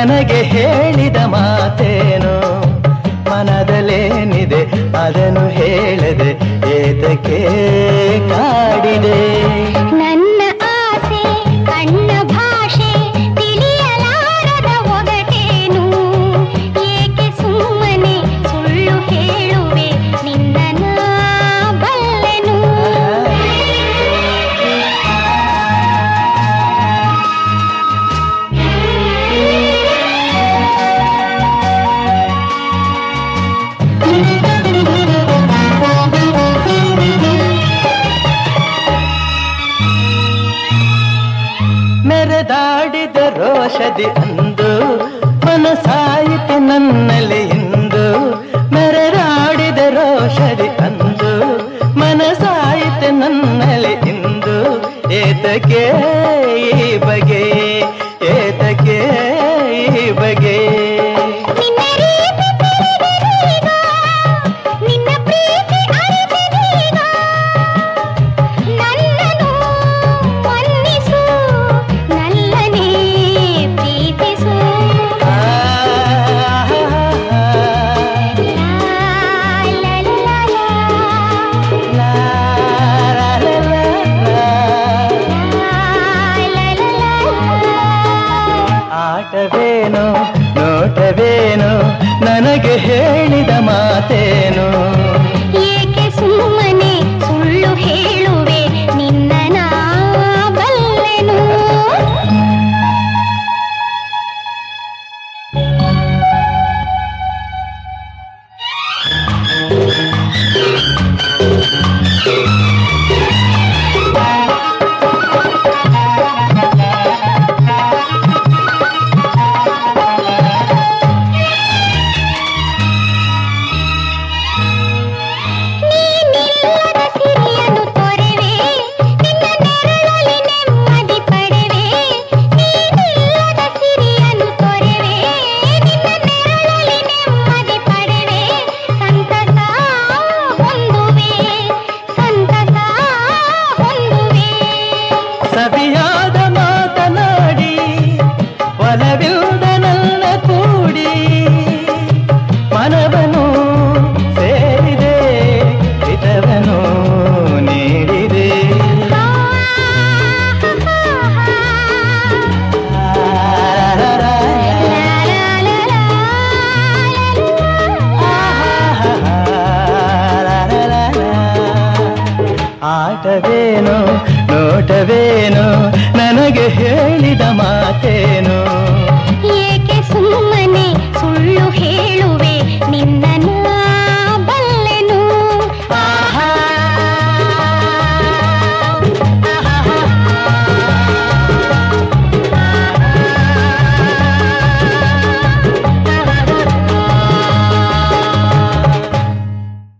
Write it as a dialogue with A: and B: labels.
A: ನನಗೆ ಹೇಳಿದ ಮಾತೇನು ಮನದಲ್ಲೇನಿದೆ ಅದನ್ನು ಹೇಳದೆ ಏತಕ್ಕೆ ಕಾಡಿದೆ
B: ನನ್ನ ಆಸೆ ಕಣ್ಣ ಭಾಷೆ ತಿಳಿಯಲಾರದ ಒಗಟೇನು ಏಕೆ ಸುಮ್ಮನೆ ಸುಳ್ಳು ಹೇಳುವೆ ನಿನ್ನ ನಾ ಬಲ್ಲೆನು
A: ಮೆರೆದಾಡಿದ ರೋಷದಿ ಅಂದು ಮನಸಾಯಿತು ನನ್ನಲ್ಲಿ ಇಂದು ಮೆರೆದಾಡಿದ ರೋಷದಿ ಅಂದು ಮನಸಾಯಿತು ನನ್ನಲ್ಲಿ ಇಂದು ಏತಕ್ಕೆ ಈ ಬಗೆ ಏತಕ್ಕೆ ಈ ಬಗೆ
B: ನಿನ್ನ ರೀತಿ ತಿಳಿದೆನೀಗ, ನಿನ್ನ ಪ್ರೀತಿ ಅರಿತೆನೀಗ. ನನ್ನನ್ನು ಮನ್ನಿಸು, ನಲ್ಲನೇ ಪ್ರೀತಿಸು.
A: ಆ,
B: ಲಾ, ಲಾ, ಲಾ, ಲಾ.
A: ಲಾ, ಲಾ, ಲಾ, ಲಾ, ಲಾ.
B: ಲಾ, ಲಾ, ಲಾ, ಲಾ.
A: ಆಟವೇನು ನೋಟವೇನು ನನಗೆ ಹೇಳಿದ ಮಾತೇನು
B: ಏಕೆ ಸುಮ್ಮನೆ ಸುಳ್ಳು ಹೇಳುವೆ ನಿನ್ನ ನಾ ಬಲ್ಲೆನು ನೀನಿಲ್ಲದ ಸಿರಿಯನ್ನು ತೊರೆವೆ ನಿನ್ನ ನೆರಳಲ್ಲಿ ನೆಮ್ಮದಿ ಪಡೆವೆ ನೀನಿಲ್ಲದ ಸಿರಿಯನ್ನು ತೊರೆವೆ ನಿನ್ನ ನೆರಳಲ್ಲಿ ನೆಮ್ಮದಿ ಪಡೆವೆ ಸಂತಸ ಹೊಂದುವೆ ಸಂತಸ ಹೊಂದುವೆ
A: ಸವಿಯಾದ ಮಾತನಾಡಿ ಒಲವಿಲ್ಲದ ನನ್ನ ಕೂಡಿ ಮನವನು ಸೇರಿದೆ ಹಿತವನು ನೀಡಿದೆ ಆಟವೇನು ನೋಟವೇನು ನನಗೆ ಹೇಳಿದ ಮಾತೇನು